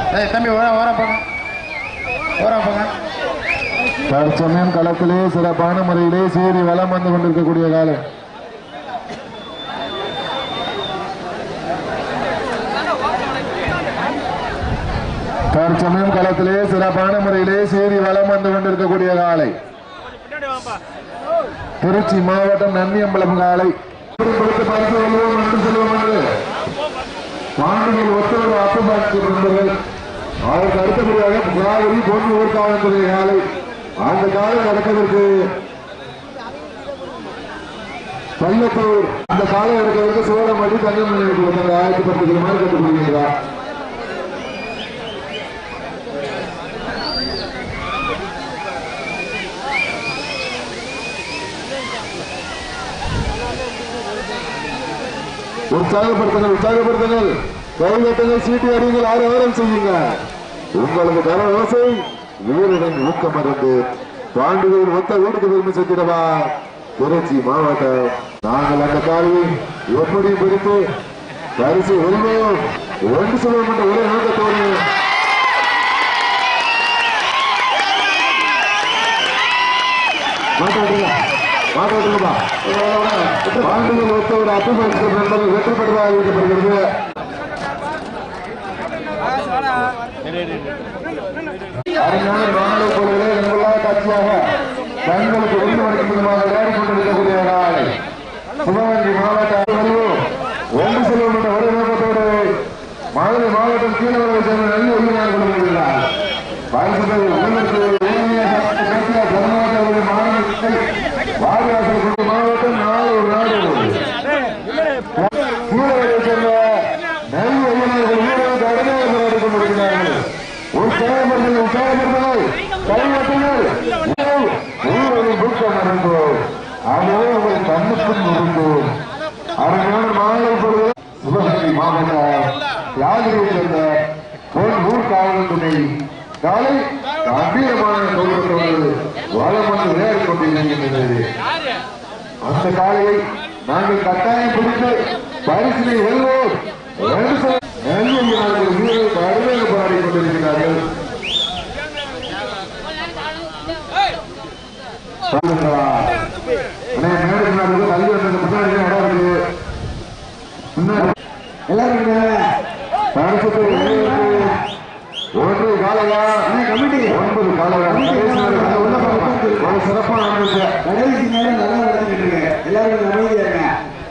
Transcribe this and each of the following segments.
ஏய் தம்பி ஓர ஓர போங்க ஓர போங்க தற்சமயம் களத்திலே சிறப்பான முறையிலே சீறி வலம் வந்து கொண்டிருக்கக்கூடிய காலம் தற்சமயம் களத்திலே சிறப்பான முறையிலே சீறி வலம் வந்து கொண்டிருக்கக்கூடிய காலை திருச்சி மாவட்டம் நன்னியம்பலம் காலை கொடுத்து பரிசு வெல்வோம் என்று செல்வோம் என்று பாண்டிகள் ஒத்தவர் அப்பபாட்சி நண்பர்கள் அதற்கு அடுத்தபடியாக காவிரி பொண்ணு ஊர்காவல்துறை காலை அந்த காலை நடப்பதற்கு பள்ளத்தூர் அந்த காலை எடுக்கிறதுக்கு சோழமடி தங்கமணி ஒருத்தங்க ஆயத்தப்படுத்துகிற மாதிரி கட்டுப்படுகிறதா உற்சாகப்படுத்துங்கள் உற்சாகப்படுத்துங்கள் கைதட்டுங்கள் சீட்டி அடிங்கள் ஆரவாரம் செய்யுங்க உங்களுக்கு தர ஓசை வீரரின் ஊக்கம் மருந்து பாண்டுகள் மொத்த வீட்டுக்கு பெருமை செஞ்சிடவா திருச்சி மாவட்டம் நாங்கள் அந்த காலையை எப்படி பிடித்து பரிசு வெல்வோம் ஒன்று சொல்வோம் என்ற ஒரே நோக்கத்தோடு மாட்டாடுங்க மாட்டாடுங்கப்பா பாண்டிகள் ஒத்த ஒரு அப்புபட்ச நண்பர்கள் வெற்றி பெற்றதாக அறிவிக்கப்படுகிறது அருமையான மாநில பொருள்களை எங்களாக காட்சியாக தங்களுக்கு வெள்ளி மணிக்கு முன்பாக விளையாடி கொண்டிருக்கக்கூடிய நாளை சிவகங்கை மாவட்ட அறிவும் ஒன்று செல்வம் என்ற ஒரே நோக்கத்தோடு மதுரை மாவட்டம் கீழவரை சேர்ந்த நல்ல உயிரினர் கொண்டிருக்கிறார் பரிசுகள் உங்களுக்கு உரிமையை பேசிய கர்நாடக மாநிலத்தை வாரியாசல் கொண்டு மாவட்டம் நாலு நாடு கீழவரை சேர்ந்த நல்ல உயிரினர்கள் வீரர்கள் கடுமையாக போராடி கொண்டிருக்கிறார்கள் உற்சாகப்படுத்துங்கள் உற்சாகப்படுத்துங்கள் கைவட்டுங்கள் ஊரில் தூக்கம் இருந்தோம் அதுவே உங்கள் கண்ணுக்கும் இருந்தோம் அருமையான மாநில பொழுது சிவகங்கை மாவட்டம் யாதிரை சேர்ந்த பொன் ஊர் காவல் துணை காலை கம்பீரமான கௌரவத்தோடு வளம் வந்து விளையாடி கொண்டிருக்கின்றது அந்த காலையை நாங்கள் கட்டாயம் பிடித்து பரிசினை வெல்வோம் என்று சொல்ல நல்ல வீரர்கள் வீரர்கள் கடுமையாக போராடி கொண்டிருக்கிறார்கள் சொல்லுங்களா அண்ணே மேடு முன்னாடி தள்ளி வந்தது முன்னாடி இடம் இருக்கு முன்னாடி எல்லாரும் பரிசுத்தை ஒன்று காலையா கமிட்டி ஒன்பது காலையா கடைசி நேரம் உள்ள பார்ப்போம். ஒரு சிறப்பான அமைப்பு கடைசி நேரம் நல்லா நடந்துட்டு இருக்கு எல்லாரும் அமைதியா இருங்க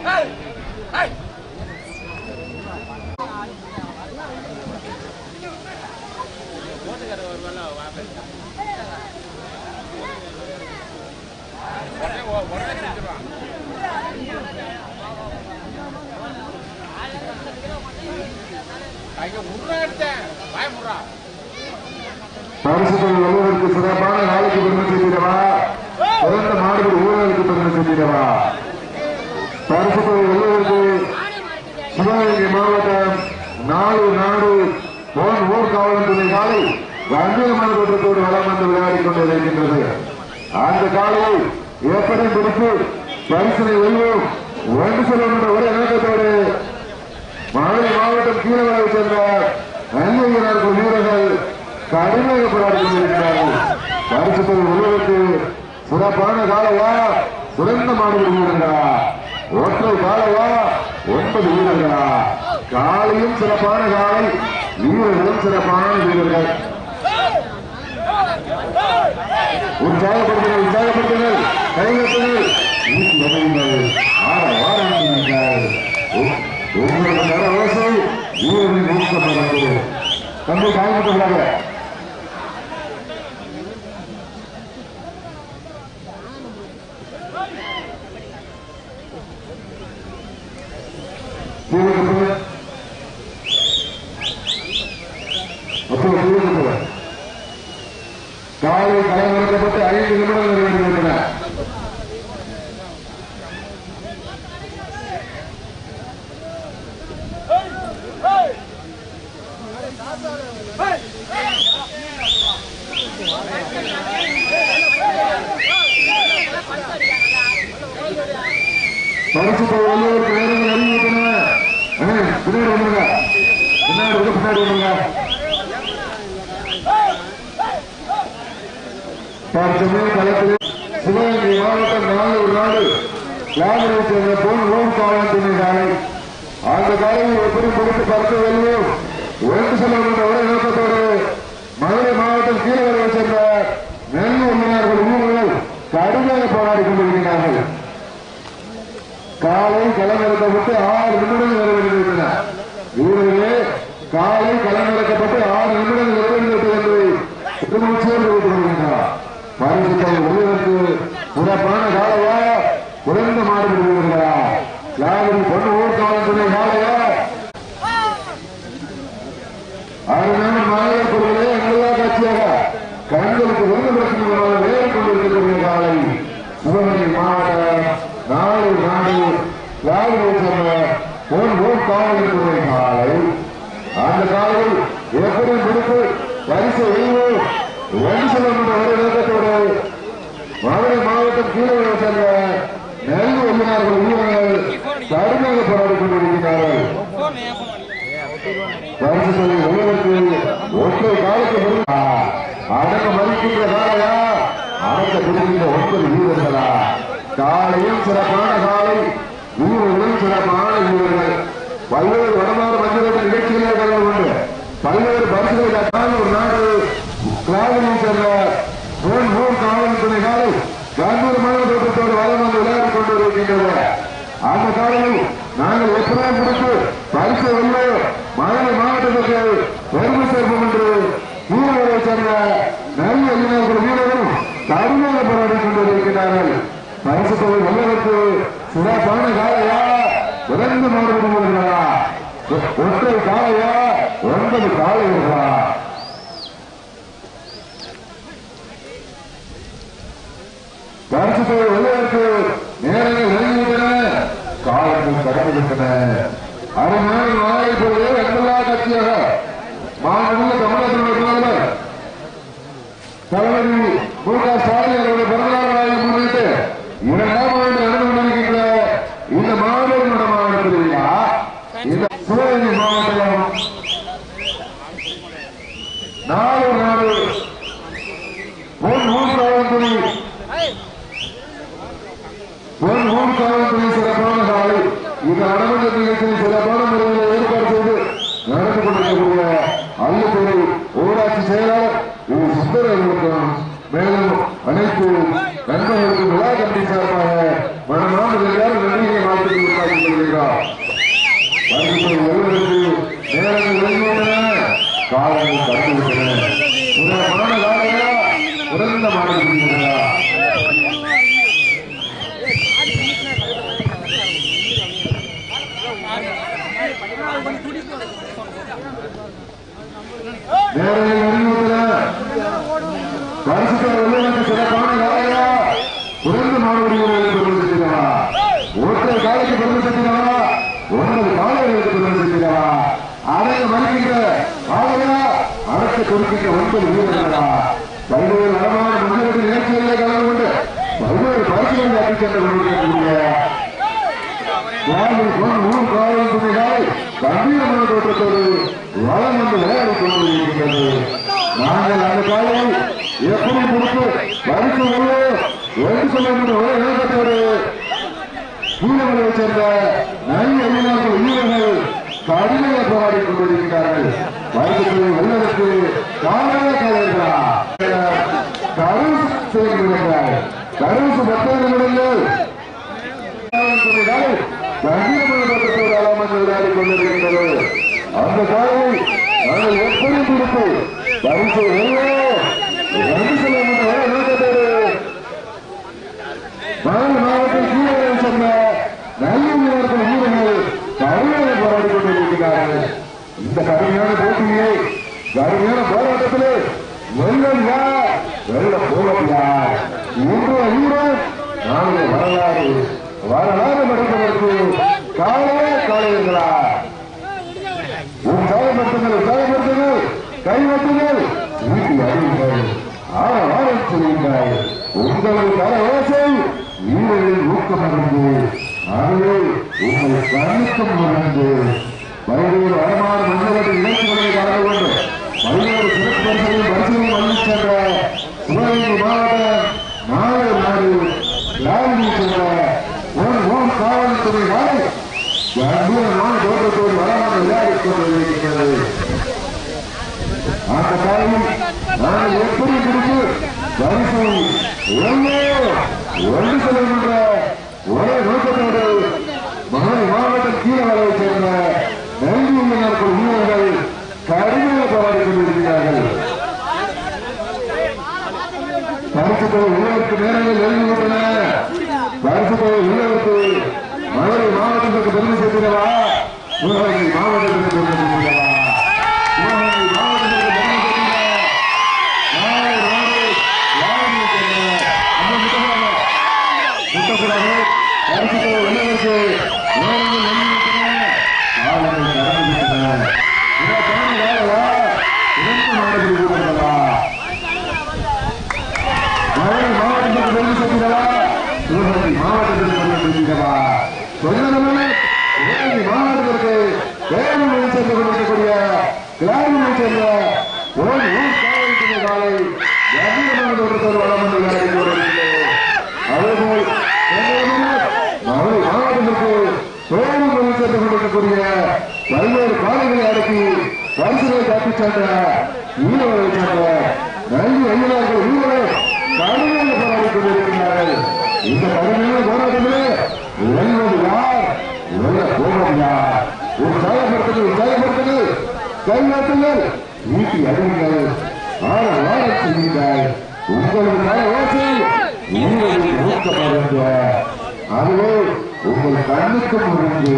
பரிசுத்தை வெல்வதற்கு சிறப்பான நாளைக்கு பெருமை செய்திடவா சிறந்த மாடுகள் ஊழலுக்கு பெருமை செய்திடவா பரிசுத்தை வெல்வதற்கு சிவகங்கை மாவட்டம் நாடு நாடு போன் ஊர் காவலன் துணை காலை கம்பீரமான தோற்றத்தோடு வளம் வந்து விளையாடி கொண்டிருக்கின்றது அந்த காலையை எப்படி பிடித்து பரிசனை வெல்வோம் ஒன்று செல்வோம் என்ற ஒரே நோக்கத்தோடு மதுரை மாவட்டம் கீழவரை சேர்ந்த நல்ல வீரர்கள் வீரர்கள் கடுமையாக போராடி கொண்டிருக்கிறார்கள் பரிசுத்தை வெல்வதற்கு சிறப்பான காலையா சிறந்த மாடுகள் வீரர்களா ஒற்றை காலையா ஒன்பது வீரர்களா காலையும் சிறப்பான காலை வீரர்களும் சிறப்பான வீரர்கள் உற்சாகப்படுத்துங்கள் உற்சாகப்படுத்துங்கள் கைகட்டுங்கள் ஊசி அமையுங்கள் ஆற வாரங்கள் உங்களுக்கு தர ஓசை வீரர்களின் ஊக்கப்படுகிறது தம்பி காயப்பட்டுள்ளாங்க காலை கலைவரக்கப்பட்டு ஐந்து நிமிடங்கள் நிறைவேறுகின்றன பரிசு வள்ளுவருக்கு நேரங்கள் அறிவிக்கின்றன அண்ணே, பின்னாடி வந்துருங்க பின்னாடி வந்து பின்னாடி வந்துருங்க தற்சமய களத்தில் சிவகங்கை மாவட்டம் நாலூர் நாடு யாதரை சேர்ந்த பொன் ஓம் காவல் துணை காலை அந்த காலையில் எப்படி கொடுத்து பறக்க வெல்வோம் ஒன்று செல்ல என்ற ஒரே நோக்கத்தோடு மதுரை மாவட்டம் கீழவரை சேர்ந்த நெல் உண்மையார்கள் ஊர்கள் கடுமையாக போராடி கொண்டிருக்கிறார்கள் காலை களமிறக்கப்பட்டு ஆறு நிமிடங்கள் நிறைவேறிவிட்டன வீரர்களே காலை களமிறக்கப்பட்டு ஆறு நிமிடங்கள் நிறைவேறிவிட்டது என்று குற்றமுச்சோடு கொண்டிருக்கிறார் பரிசுத்தை உள்ளதற்கு சிறப்பான காலையா குறைந்த மாடுபடி வீரர்களா யாரும் பொண்ணு ஊர் காவல்துறை காலையா அருமையான மாநில பொருளே எல்லா கட்சியாக கண்களுக்கு வந்து பிரச்சனைகளாக வேறு கொண்டிருக்கக்கூடிய காலை சிவகங்கை மாவட்ட நாடு நாடு யாரு சொன்ன பொன் ஊர் காவல்துறை காலை அந்த காலையில் எப்படி முடித்து பரிசு வெல்வோம் ஒன்று செல்லும் ஒரே நோக்கத்தோடு மதுரை மாவட்டம் கீழே சென்ற நெல் உள்ளினார்கள் ஊழியர்கள் கடுமையாக போராடி கொண்டிருக்கிறார்கள் பரிசு சொல்லி உள்ளதற்கு ஒற்றை காலத்து அடக்க மதிக்கின்ற காலையா அடக்க பிடிக்கின்ற ஒன்பது வீரர்களா காலையும் சிறப்பான காலை வீரர்களும் சிறப்பான வீரர்கள் பல்வேறு வடமாறு மஞ்சள் நிகழ்ச்சிகளே கலந்து கொண்டு பல்வேறு பரிசுகளை தட்டான ஒரு நாடு கிராமத்தில் சேர்ந்த மூன் மூன் காவல் துணை காலை கம்பீரமான தோட்டத்தோடு வளம் வந்து விளையாடிக் கொண்டிருக்கின்றது அந்த காலையில் நாங்கள் எத்தனை முடித்து பரிசு வெல்ல மதுரை மாவட்டத்துக்கு பெருமை சேர்ப்போம் என்று வீரர்களை சேர்ந்த நல்ல இளைஞர்கள் வீரர்களும் கடுமையாக போராடி கொண்டிருக்கிறார்கள் பரிசு தொகை வெல்வதற்கு சிறப்பான காலையா விரைந்து மாறுபடுகிறா ஒற்றை காலையா ஒன்பது காலைகளா பரிசு தொகை வெல்வதற்கு நேரங்கள் நெருங்கிவிட்டன காலங்கள் கடந்துவிட்டன அருமையான நாளை போலவே எங்கெல்லா கட்சியாக மாநில தமிழகத்தில் முதல்வர் தளபதி மு க ஸ்டாலின் அவருடைய பிறந்தநாள் நாளை முன்னிட்டு இரண்டாம் ஆண்டு நடந்து கொண்டிருக்கின்ற இந்த மாபெரும் நடமாட்டத்தில் இந்த சிவகங்கை மாவட்டம் நாலு நாடு பொன் மூன்றாவது பொன் ஊர் காவல்துறை சிறப்பான சாலை இந்த நடவடிக்கை நிகழ்ச்சியில் சிறப்பான முறையில் ஏற்பாடு செய்து நடந்து கொண்டிருக்கக்கூடிய அல்லத்துறை ஊராட்சி செயலாளர் இது சுந்தரர்களுக்கும் மேலும் அனைத்து நண்பர்களுக்கும் விழா கமிட்டி சார்பாக மனமார்ந்த எல்லாரும் நன்றியை மாற்றி உருவாக்கி கொள்கிறார் வருஷத்தில் ஒருவருக்கு நேரங்கள் வெளியிட்டன காலங்கள் கடந்துவிட்டன சிறப்பான காலையா சிறந்த மாநில நேரங்கள் நெருங்கிவிட்டன பரிசுத்தர் உள்ளவனுக்கு சிறப்பான காலையா குறைந்த மாணவர்களுக்கு பெருமை செஞ்சிருக்கா ஒற்றை காலைக்கு பெருமை செஞ்சிருக்கா ஒன்பது காலைகளுக்கு பெருமை செஞ்சிருக்கா அதை மதிக்கின்ற காலையா அடக்க கொடுக்கின்ற ஒன்பது வீரர்களா பல்வேறு நடமான முன்னேற்ற நிகழ்ச்சிகளிலே கலந்து கொண்டு பல்வேறு பரிசுகளை அடிச் சென்று கொண்டிருக்கக்கூடிய வாழ்வில் பொன் ஊர் காவல் துணைகளை கம்பீரமான தோற்றத்தோடு வளம் வந்து விளையாடி கொண்டிருக்கிறது நாங்கள் அந்த காலையில் எப்படி கொடுத்து பரிசு உள்ளே ஒன்று சொல்லுகின்ற ஒரே நோக்கத்தோடு கீழவரை சேர்ந்த நல்ல இளைஞர்கள் வீரர்கள் கடுமையாக போராடி கொண்டிருக்கிறார்கள் பரிசுகளை வெள்ளதற்கு காலையே காலைகிறார் கருசு செய்கிறார் கருசு பத்து நிமிடங்கள் விளையாடி கொண்டிருக்கின்றது அந்த காலை நாங்கள் எப்படி கொடுத்து பரிசு நோக்கத்தோடு மதுரை மாவட்டம் கீழே சொன்ன நல்ல வீரர்கள் வீரர்கள் கடுமையாக போராடி கொண்டிருக்கிறார்கள் இந்த கடுமையான போட்டியை கடுமையான போராட்டத்திலே வெள்ளம் யார் வெள்ள போவது யார் இன்று வீரன் நாளைய வரலாறு வரலாறு நடப்பதற்கு காலையே காலையுங்களா உற்சாகப்படுத்துங்கள் உற்சாகப்படுத்துங்கள் கைவட்டுங்கள் வீட்டு அறிவுங்கள் ஆழம் செய்யுங்கள் உங்களது தர ஓசை வீரரில் ஊக்கமடைந்து அதுவே உங்கள் கண்ணுக்கும் உணர்ந்து பல்வேறு வரமான மன்னர்கள் நிகழ்ச்சிகளை கலந்து கொண்டு பல்வேறு சிறப்பு பரிசுகளையும் பரிசுகளையும் அளித்து சென்ற சிவகங்கை மாவட்ட அந்த காலையில் நாங்கள் எப்படி பிடித்து வரிசை ஒன்றே ஒன்று செல்கின்ற ஒரே நோக்கத்தோடு மதுரை மாவட்டம் கீழவரை சேர்ந்த நன்றி உள்ளவர்கள் வீரர்கள் கடுமையாக போராடி கொண்டிருக்கிறார்கள் பரிசுத்தொகை உள்ளவருக்கு நேரங்கள் எழுதிவிட்டன பரிசுத்தொகை உள்ளவருக்கு மதுரை மாவட்டத்திற்கு பெருமை சேர்க்கிறவா சிவகங்கை மாவட்டத்திற்கு பெருமை சேர்க்கிறவா சிவகங்கை மாவட்டத்திற்கு பெருமை சேர்க்கிற நாளை நாடு யாருமே தெரியல அந்த முத்தகராக முத்தகராக பரிசுத்தொகை உள்ளவருக்கு நேரங்கள் எழுதிவிட்டன காலங்கள் கடந்துவிட்டன இதை தாண்டி யாரா இரண்டு நாடுகள் கூடுதலா மதுரை மாவட்டத்திற்கு பெருமை சேர்க்கிறவா சிவகங்கை மாவட்டத்திற்கு பெருமை சேர்க்கிறவா சொன்னதுமே சிவகங்கை மாவட்டத்திற்கு வேலூரில் சென்று கொண்டிருக்கக்கூடிய கிளாரியில் சேர்ந்த ஒரு ஊர் காவல்துறை காலை கம்பீரமான தோற்றத்தோடு வளம் வந்து விளையாடி கொண்டிருக்கிறது அதேபோல் மதுரை மாவட்டத்திற்கு வேலூரில் சென்று கொண்டிருக்கக்கூடிய பல்வேறு காலைகளை அடக்கி பரிசுகளை காட்டிச் சென்ற வீரர்களை சேர்ந்த நன்றி ஐயனார்கள் வீரர்கள் கடுமையாக போராடி கொண்டிருக்கிறார்கள் இந்த கடுமையான போராட்டத்திலே வெல்வது யார் வெல்ல போவது யார் உற்சாகப்படுத்துங்கள் உற்சாகப்படுத்துங்கள் கைநாட்டுங்கள் வீட்டி அறிவுங்கள் ஆட வாழ செய்யுங்கள் உங்களுக்கான ஓசை உங்களுக்கு ஊக்கப்படுங்க அதுவே உங்கள் கண்ணுக்கு முறிந்து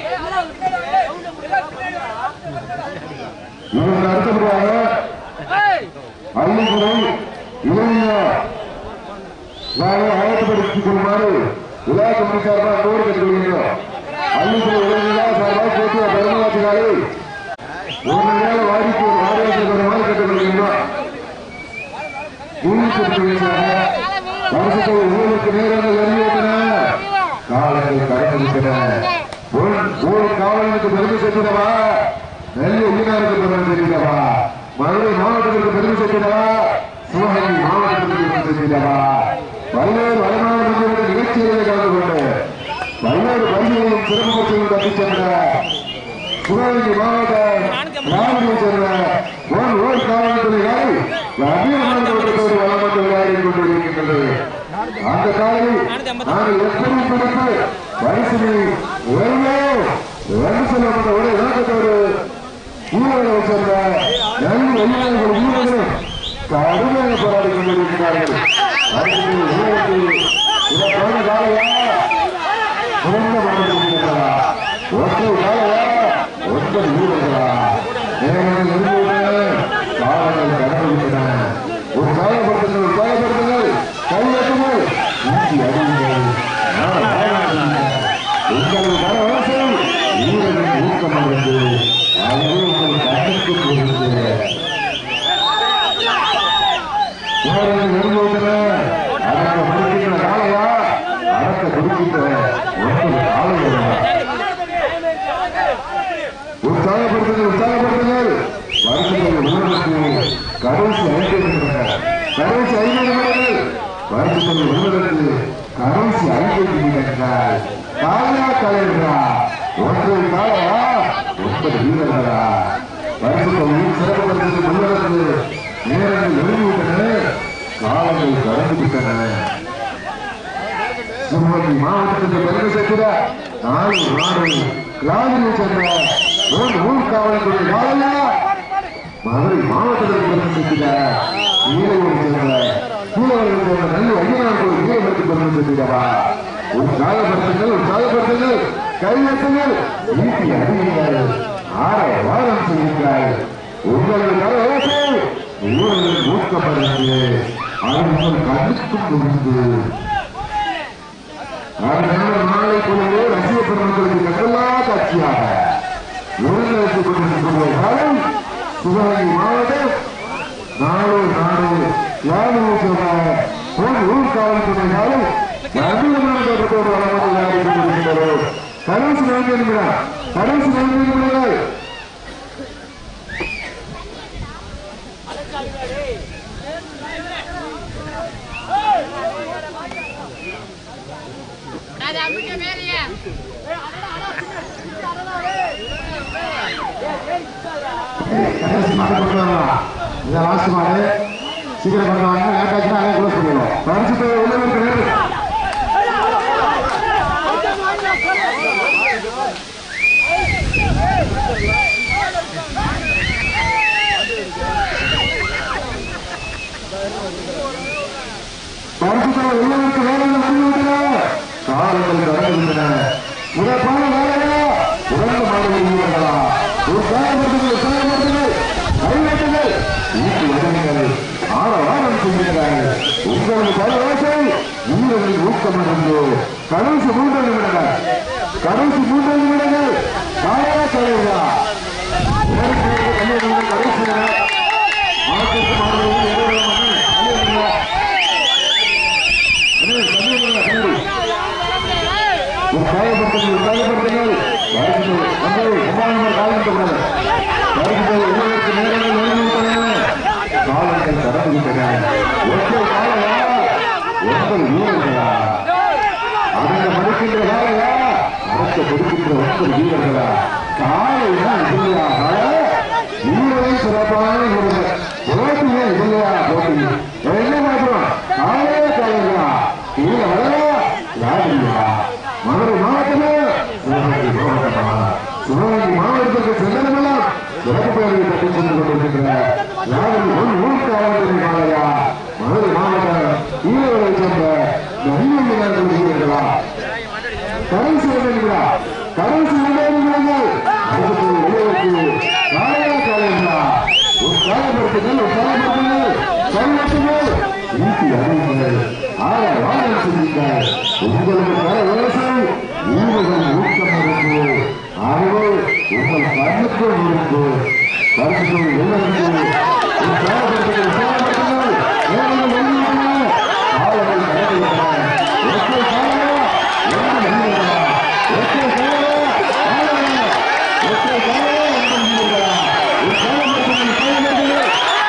இவர்கள் அடுத்தபடியாக அள்ளிமுறை இளைஞர் நாளை ஆயத்தப்படுத்திக் கொள்ளுமாறு விழா கமிட்டி சார்பாக கோரி கேட்டுக்கொள்கின்றோம் அள்ளிமுறை இளைஞர் சார்பாக போட்டிய பெருமாட்சிகாரை ஒரு மணி நேரம் வாடிக்கை வாரியாசி வருமாறு கேட்டுக்கொள்கின்றோம் வருஷத்தை ஊருக்கு நேரங்கள் அறிவித்தன காலங்கள் கடந்திருக்கின்றன ஊர் காவலனுக்கு பெருமை சேர்க்கிறவா நெல்லை உயிரினருக்கு பெருமை சேர்க்கிறவா மதுரை மாவட்டத்திற்கு பெருமை சேர்க்கிறவா சிவகங்கை மாவட்டத்திற்கு பெருமை சேர்க்கிறவா பல்வேறு வடமாவட்டத்திற்கு நிகழ்ச்சிகளை கலந்து கொண்டு பல்வேறு பரிசுகளையும் சிறப்பு பரிசுகளையும் தப்பிச் சென்ற சிவகங்கை மாவட்ட கிராமத்தை சேர்ந்த ஓர் ஓர் காவல்துறையால் அபிமான தோட்டத்தோடு வளம் வந்து விளையாடி கொண்டிருக்கின்றது அந்த காலையில் நாங்கள் எப்படி பிடித்து வரிசையை உயர்வே வந்து செல்லப்பட்ட ஒரே நோக்கத்தோடு வீரர்களை சேர்ந்த நன்றி வெளியாளர்கள் வீரர்களும் கடுமையாக போராடி கொண்டிருக்கிறார்கள் வரிசையில் வீரருக்கு இதற்கான காலையா சிறந்த மாநிலங்களா ஒற்றை காலையா ஒன்பது வீரர்களா நேரங்கள் நெருங்கிவிட்டன காலங்கள் கடந்துவிட்டன உற்சாகப்படுத்துங்கள் உற்சாகப்படுத்துங்கள் கையெட்டுங்கள் ஊட்டி அடியுங்கள் நான் வாழாடுங்கள். உங்கள் கரவாசை வீரர்கள் ஊக்கமடைந்து அதுவே உங்கள் கண்ணுக்கு புரிந்து நேரங்கள் நெருங்கிவிட்டன அடக்க முடிக்கின்ற காலையா அடக்க முடிக்கின்ற ஒன்பது காலையா உற்சாகப்படுத்துங்கள் உற்சாகப்படுத்துங்கள் வருஷங்கள் விழுவதற்கு கடைசி ஐந்து நிமிடங்கள் கடைசி ஐந்து நிமிடங்கள் வருஷங்கள் விழுவதற்கு கடைசி ஐந்து நிமிடங்கள் காலையா கலைஞரா ஒற்றை காலையா ஒன்பது வீரர்களா வருஷங்கள் சிறப்பு விழுவதற்கு நேரங்கள் நெருங்கிவிட்டன காலங்கள் கடந்து விட்டன சிவகங்கை மாவட்டத்திற்கு பெருமை சேர்க்கிற நாலு நாடு கிராமியை சேர்ந்த மூன்று ஊர் காவலர்களுடைய காலையா மதுரை மாவட்டத்திற்கு பெருமை சேர்க்கிற ஈரையூர் சேர்ந்த கீழவர்கள் சேர்ந்த நல்ல ஐயனார்கள் ஈரவருக்கு பெருமை சேர்க்கிறவா உற்சாகப்படுத்துங்கள் உற்சாகப்படுத்துங்கள் கையெழுத்துங்கள் நீட்டி அறியுங்கள் ஆற வாரம் செய்யுங்கள் உங்களுக்கான ஓசை ஊழலில் ஊக்கப்படுகிறது அது உங்கள் கண்ணுக்கும் புரிந்து அதனால நாளை போலவே ரசிக பெருமக்களுக்கு கண்டலா காட்சியாக ஒருங்கிணைத்துக் கொண்டிருக்கிற காலம் சிவகங்கை மாவட்டம் நாடு நாடு யாரும் சொல்ற ஒரு ஊர் காவல்துறை நாளும் நவீனமானத்தோடு வளர்ந்து விளையாடி கொண்டிருக்கிறோம் கடைசி நான்கு நிமிடம் கடைசி நான்கு நிமிடங்கள் அது அப்படியே வேலையா கடைசி மாடு கொண்டு வரலாம் இதான் லாஸ்ட் மாடு சீக்கிரம் கொண்டு வாங்க லேட் ஆச்சுன்னா அதே க்ளோஸ் பண்ணிடுவோம் பரிசு தொகை உள்ளவர்கள் பரிசுத்தவர் உள்ளவருக்கு வேலைகள் வந்துவிட்டன காலங்கள் கடந்துவிட்டன சிறப்பான வேலையா உறந்த மாடு வீரர்களா ஒரு காயப்படுத்துங்கள் காயப்படுத்துங்கள் கைவெட்டுங்கள் வீட்டு உதவிகள் ஆரவாரம் செய்கிறார்கள் உங்களது பரவாசை வீரர்கள் ஊக்கம் இருந்து கடைசி மூன்று நிமிடங்கள் கடைசி மூன்று நிமிடங்கள் காயா தலைவரா கடைசி நிமிடம். மாட்டுக்கு மாடுகளுக்கு எதிராக வந்து கல்யாணம் கல்யாணம் கல்யாணம் ஒரு காயப்படுத்துங்கள் ஒரு காயப்படுத்துங்கள் வருகிறது வந்து ஒன்பதாம் காலகட்டக்கூடாது வருகிறது உள்ளவருக்கு நேரங்கள் நெருங்கிவிட்டன காலங்கள் கடந்து விட்டன ஒற்றை காலையா ஒன்பது வீரர்களா அவங்க மறுக்கின்ற காலையா அடுத்த கொடுக்கின்ற ஒன்பது வீரர்களா காலையா இல்லையா வீரரை சிறப்பான வீரர்கள் போட்டியே இல்லையா போட்டி என்ன மாற்றம் காலையா காலையா கீழே வரலையா யாருங்களா மதுரை மாவட்டமே சிவகங்கை மாவட்டமா சிவகங்கை மாவட்டத்துக்கு சென்றதெல்லாம் சிறப்பு பெயரை பற்றி சென்று கொண்டிருக்கின்ற யாரும் ஒரு ஊருக்கு ஆவணத்தின் காலையா மதுரை மாவட்டம் ஈரோடு சேர்ந்த நன்மையான வீரர்களா கடைசி விளையாடுகிறா கடைசி விளையாடுகிறார்கள் அடுத்து விளையாட்டு காலையா காலையா ஒரு காயப்படுத்துங்கள் ஒரு காயப்படுத்துங்கள் கையெழுத்துங்கள் வீட்டு அறிவுங்கள் ஆய வாழல் செய்யுங்கள் உங்களுக்கு பல விவசாயம் வீரர்கள் ஊக்கம் இருக்கு ஆகவே உங்கள் கண்ணுக்குள் இருக்கு கருத்துக்கள் எல்லாருக்கும் ஒரு காயப்படுத்துங்கள் காயப்படுத்துங்கள் வேலைகள் வெளியிடுங்கள் காலங்கள் கடந்துவிட்டன ஒற்றை காலையா எந்த வீரர்களா ஒற்றை காலையா காலையா ஒற்றை காலையா எந்த வீரர்களா ஒரு காயப்படுத்துங்கள் காயப்படுத்துங்கள்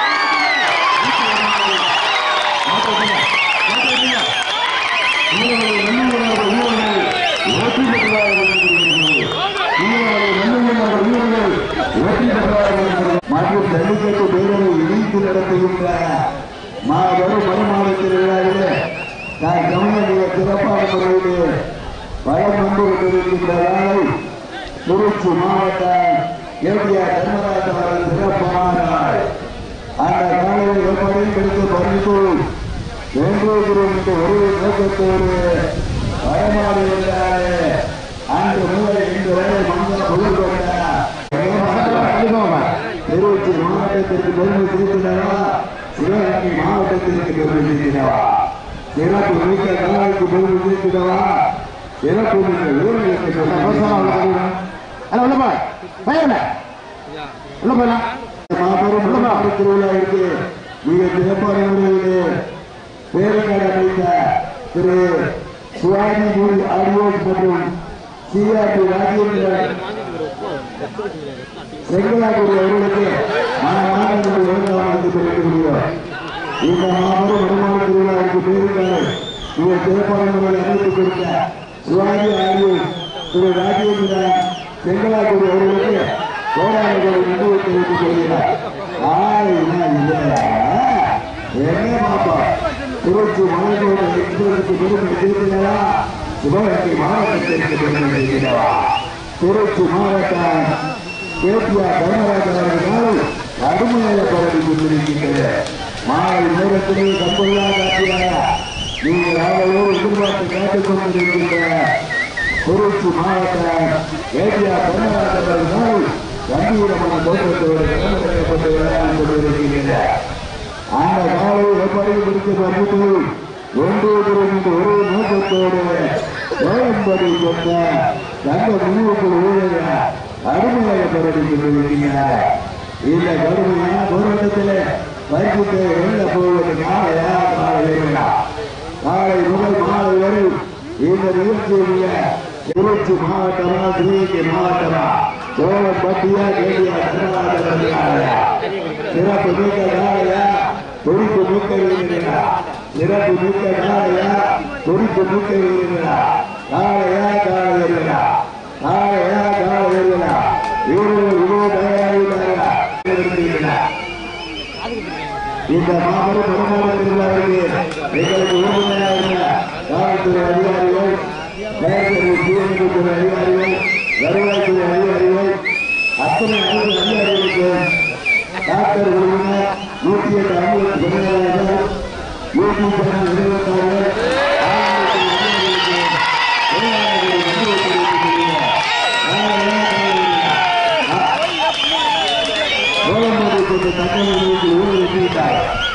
மற்றும் ஜல்லிக்கட்டு பேரவை இணைத்து நடத்துகின்ற மாபெரும் மறுமாத திருவிழாவிலே நான் கவனிய சிறப்பான முறையிலே வளம் வந்து கொண்டிருக்கின்ற நாளை திருச்சி மாவட்ட ஏடிஆர் தர்மராஜ் அவர்கள் சிறப்பான நாள் அந்த காலையில் எப்படி கிடைத்து பறித்து வேண்டுகிறோம் என்ற ஒரு நோக்கத்தோடு பயமாறி இருந்தாரே அன்று முதல் இன்று வரை மனித பொருள் கொண்ட திருச்சி மாவட்டத்திற்கு பெருமை சேர்க்கிறவா சிவகங்கை மாவட்டத்திற்கு பெருமை சேர்க்கிறவா சிறப்பு மிக்க கலாய்க்கு பெருமை சேர்க்கிறவா சிறப்பு மிக்க வீரர்களுக்கு பெருமை அல்ல உள்ள போ பையன் உள்ள போயிடலாம் மாபெரும் விளம்பர திருவிழாவிற்கு மிக சிறப்பான முறையிலே பேரங்காடு அமைத்த திரு சுவாமி மூடி ஆடியோஸ் மற்றும் சிஆர்டி ராஜேந்திரன் செங்கலாக்குடி அவர்களுக்கு மாநாடு விருந்தாளர்களுக்கு தெரிவிக்கப்படுகிறோம் இந்த மாபெரும் வருமான திருவிழாவிற்கு பேருக்காக மிக சிறப்பான முறையில் அமைத்துக் கொடுத்த சிவாஜி ஆடியோஸ் திரு ராஜேந்திரன் செங்கலாக்குடி அவர்களுக்கு கோடாளர்களை நன்றி தெரிவித்துக் கொள்கிறார் ஆய் என்ன பாப்பா திருச்சி மாவட்ட எக்ஸ்பிரஸுக்கு பெருமை சேர்க்கிறா சிவகங்கை மாவட்டத்திற்கு பெருமை சேர்க்கிறா திருச்சி மாவட்டம் கேபிஆர் தர்மராஜன் அவர்களால் கடுமையாக பரவி கொண்டிருக்கின்றது மாலை நேரத்திலே கம்பல்லா காட்டியாக நீங்கள் அவர்களோடு எதிர்பார்த்து கேட்டுக் கொண்டிருக்கின்ற திருச்சி மாவட்டம் கேபிஆர் தர்மராஜன் அவர்களால் கம்பீரமான தோற்றத்தோடு கடமைப்பட்டு விளையாடி கொண்டிருக்கின்றன அந்த காலை எப்படி பிடித்து பறித்து ஒன்று என்று ஒரே நோக்கத்தோடு கோயம்படி கொண்ட தங்க முன்னுக்குள் ஊழல அருமையாக பரடி கொண்டிருக்கின்றனர் இந்த கடுமையான போராட்டத்தில் பறித்து வெள்ள போவது நாளையா நாளை காலை முதல் மாலை வரை இந்த நிகழ்ச்சியுடைய திருச்சி மாவட்டமா சிவகங்கை மாவட்டமா சோழப்பட்டியா கேடியா தர்மராஜா சிறப்பு மிக்க நாளையா துடிப்பு மிக்க வீரர்களா சிறப்பு மிக்க நாளையா துடிப்பு மிக்க வீரர்களா காளையா காளையர்களா காளையா காளையர்களா வீரர்கள் இவ்வளவு தயாராகிறார்களா இந்த மாபெரும் பெருமாள் திருவிழாவிற்கு எங்களுக்கு உறுதுணையாக இருந்த காவல்துறை அதிகாரிகள் மேற்கொண்டு தீயணைப்புத்துறை அதிகாரிகள் வருவாய்த்துறை அதிகாரிகள் அத்தனை அனைத்து அதிகாரிகளுக்கு டாக்டர் குழுவினர் நூற்றி எட்டு அலுவலக பணியாளர்கள் யூடி சேனல் நிறுவனத்தார்கள் ஆங்கிலத்தில் அதிகாரிகளுக்கு தொழிலாளர்களை நன்றி தெரிவித்துக் கொள்கிறேன். கோலம்பூரை கொண்ட தகவல்களுக்கு ஊழல் விட்டார்